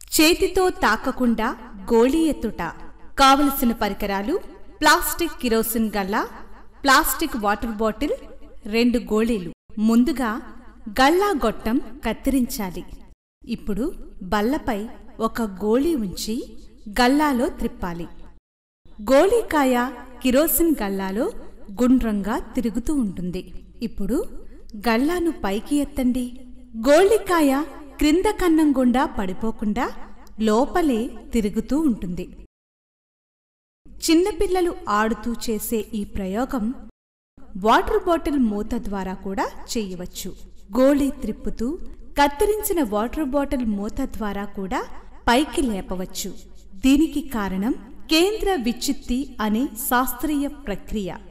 చేతితో తాకకుండా గోళీ ఎత్తుట కావలసిన పరికరాలు ప్లాస్టిక్ కిరోసిన్ గల్లా ప్లాస్టిక్ వాటర్ బాటిల్ రెండు గోళీలు ముందుగా గల్లా గొట్టం కత్తిరించాలి ఇప్పుడు బల్లపై ఒక గోళీ ఉంచి గల్లాలో త్రిప్పాలి గోళీకాయ కిరోసిన్ గల్లాలో గుండ్రంగా తిరుగుతూ ఉంటుంది ఇప్పుడు గల్లాను పైకి ఎత్తండి గోళికాయ క్రింద కన్నం గుండా పడిపోకుండా లోపలే తిరుగుతూ ఉంటుంది చిన్నపిల్లలు ఆడుతూ చేసే ఈ ప్రయోగం వాటర్ బాటిల్ మూత ద్వారా కూడా చేయవచ్చు గోళీ త్రిప్పుతూ కత్తిరించిన వాటర్ బాటిల్ మూత ద్వారా కూడా పైకి లేపవచ్చు దీనికి కారణం కేంద్ర విచ్చిత్తి అనే శాస్త్రీయ ప్రక్రియ